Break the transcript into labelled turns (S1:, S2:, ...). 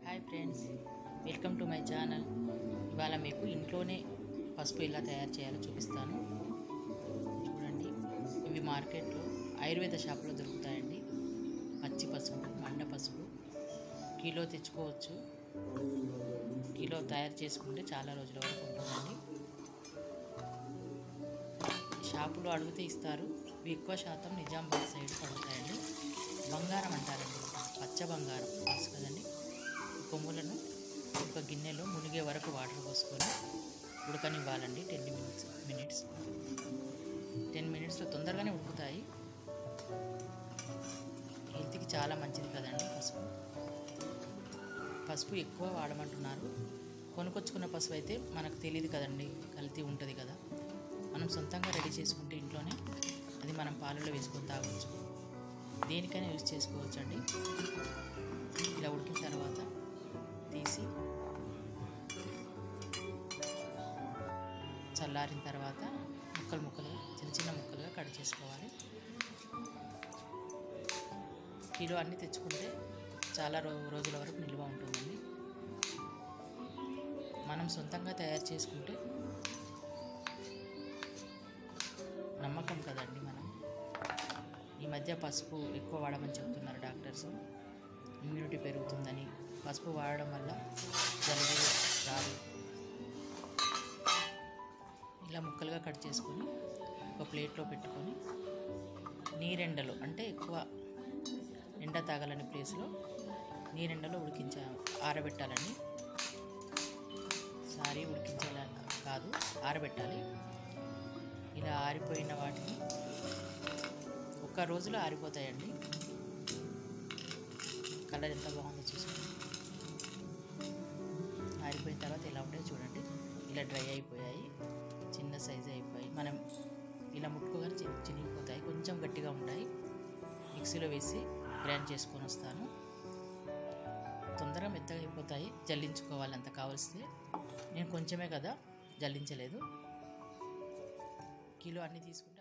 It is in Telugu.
S1: hi friends welcome to my channel ఇవాళ మీకు ఇంట్లోనే పసుపు ఎలా తయారు చేయాలో చూపిస్తాను చూడండి ఇవి మార్కెట్లో ఆయుర్వేద షాప్లో దొరుకుతాయండి పచ్చి పసుపు మండ పసుపు కిలో తెచ్చుకోవచ్చు కిలో తయారు చేసుకుంటే చాలా రోజుల వరకు ఉంటుందండి షాపులో అడిగితే ఇస్తారు ఇవి ఎక్కువ శాతం నిజామాబాద్ సైడ్ పడుతాయండి బంగారం అంటారండి పచ్చ బంగారం తెలుసు కదండి ఈ కొమ్ములను ఒక గిన్నెలో మునిగే వరకు వాటర్ పోసుకొని ఉడకనివ్వాలండి టెన్ మినిట్స్ మినిట్స్ టెన్ మినిట్స్లో తొందరగానే ఉడుకుతాయి హెల్త్కి చాలా మంచిది కదండి పసుపు పసుపు ఎక్కువ వాడమంటున్నారు కొనుకొచ్చుకున్న పసుపు అయితే మనకు తెలియదు కదండి కల్తీ ఉంటుంది కదా మనం సొంతంగా రెడీ చేసుకుంటే ఇంట్లోనే అది మనం పాలలో వేసుకొని తాగవచ్చు దేనికైనా యూజ్ చేసుకోవచ్చు అండి ఇలా ఉడికిన తర్వాత తీసి చల్లారిన తర్వాత ముక్కలు ముక్కలు చిన్న చిన్న ముక్కలుగా కట్ చేసుకోవాలి కిలో అన్నీ తెచ్చుకుంటే చాలా రో రోజుల వరకు నిల్వ ఉంటుందండి మనం సొంతంగా తయారు చేసుకుంటే నమ్మకం కదండి మనం ఈ మధ్య పసుపు ఎక్కువ వాడమని చెప్తున్నారు డాక్టర్స్ ఇమ్యూనిటీ పెరుగుతుందని పసుపు వాడడం వల్ల జలుబు రాదు ఇలా ముక్కలుగా కట్ చేసుకొని ఒక ప్లేట్లో పెట్టుకొని నీరెండలో అంటే ఎక్కువ ఎండ తాగలని ప్లేస్లో నీరెండలో ఉడికించా ఆరబెట్టాలండి సారీ ఉడికించాల కాదు ఆరబెట్టాలి ఇలా ఆరిపోయిన వాటిని ఒక్క రోజులో ఆరిపోతాయండి కలర్ ఎంత బాగుందో చూసుకోండి ఆరిపోయిన తర్వాత ఎలా ఉంటాయో చూడండి ఇలా డ్రై అయిపోయాయి చిన్న సైజు అయిపోయాయి మనం ఇలా ముట్టుకోగానే చి- చినిగిపోతాయి కొంచెం గట్టిగా ఉంటాయి మిక్సీలో వేసి గ్రైండ్ చేసుకొని వస్తాను తొందరగా మెత్తగా అయిపోతాయి జల్లించుకోవాలి అంత కావలిస్తే నేను కొంచెమే కదా జల్లించలేదు కిలో అన్నీ తీసుకుంటే